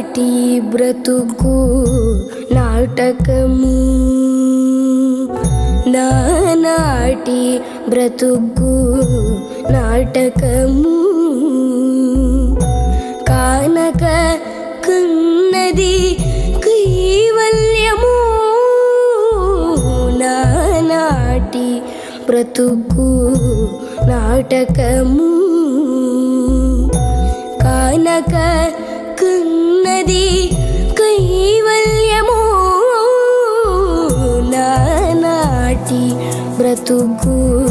నానాటి బ్రతుకు నాటకము నానాటి బ్రతుకు నాటకము కానక కన్నది కైవల్యము నానాటి బ్రతుకు నాటకము కానక కన్నది కైవల్యము నానాటి బ్రతుకు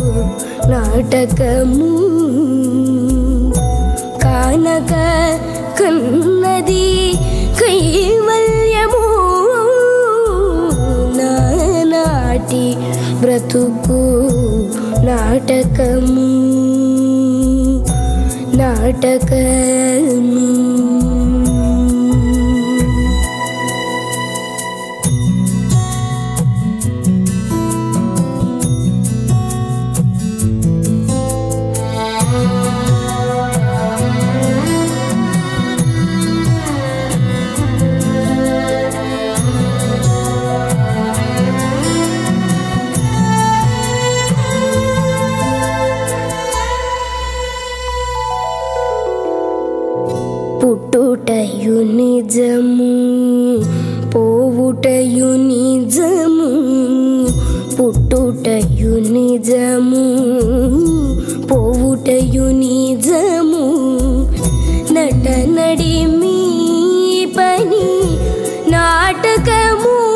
నాటకము కానక కన్నది కైవల్యము నానాటి బ్రతుకు నాటకము నాటకము పుట్టుటయు నిజము పోవుటయు నిజము పుట్టుటయు నిజము పోవుటయు నిజము నట నడి మీ పని నాటకము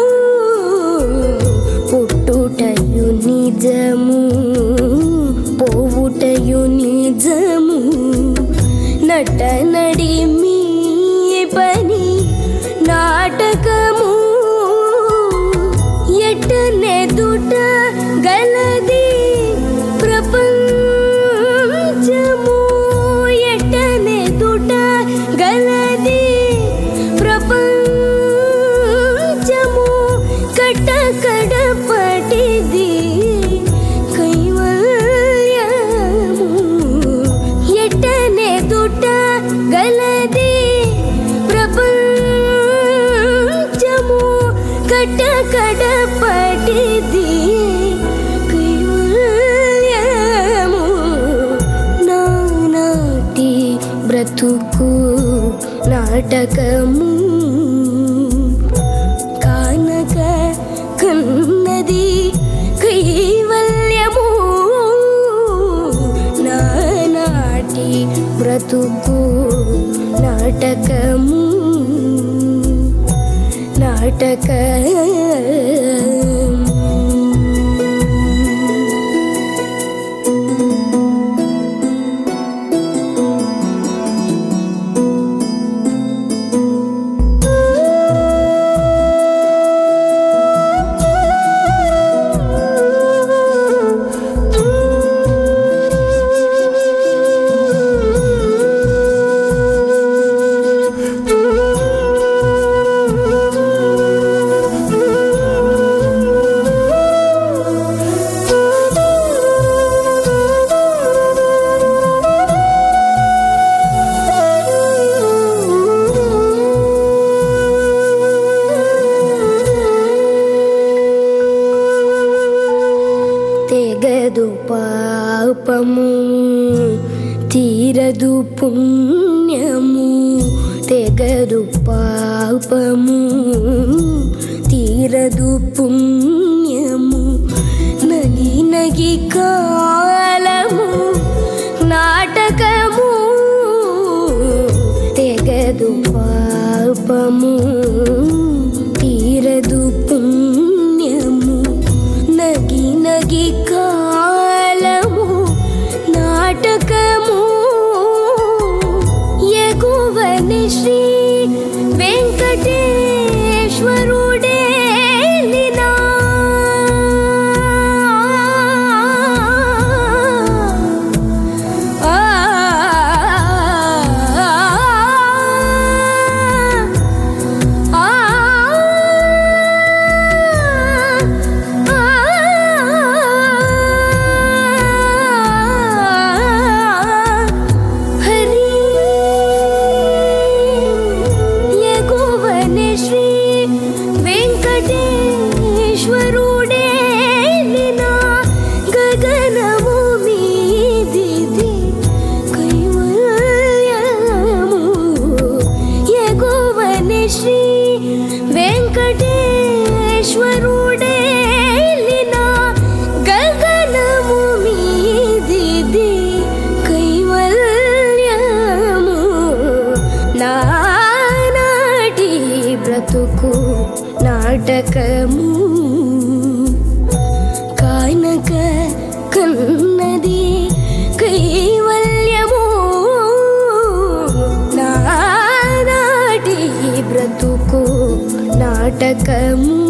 పుట్టుటయు నిజము పోవుటయు నిజము నట నడి మీ పని నాటకము ఎట్టనెదుట గలది ప్రపంచము ఎట్టనెదుట గలది ప్రపంచము కట్ట కడపటిది కైవల్యము ఎట్టనెదుట గలది ప్రపంచము కట్ట కడపటిది కైవల్యము నానాటి బ్రతుకు నాటకము కానక కన్నది కైవల్యము నానాటి బ్రతుకు నాటకము నాటక తెగదు పాపము తీరదు పుణ్యము తెగదు పాపము తీరదు పుణ్యము నగి నగి కాలము నాటకము తెగదు పాపము తీరదు పుణ్యము నగి నగి కాలము నాటకము ఎగువని శ్రీ వెంకటేశ్వరుడే లీలా. ఆ ఆ ఆ శ్రీ వెంకటేశ్వరుడేలిన గగనము మీదిది కైవల్యము నానాటి బ్రతుకు నాటకము కానక కన్నది కైవల్యము నానాటి బ్రతుకు నాటకము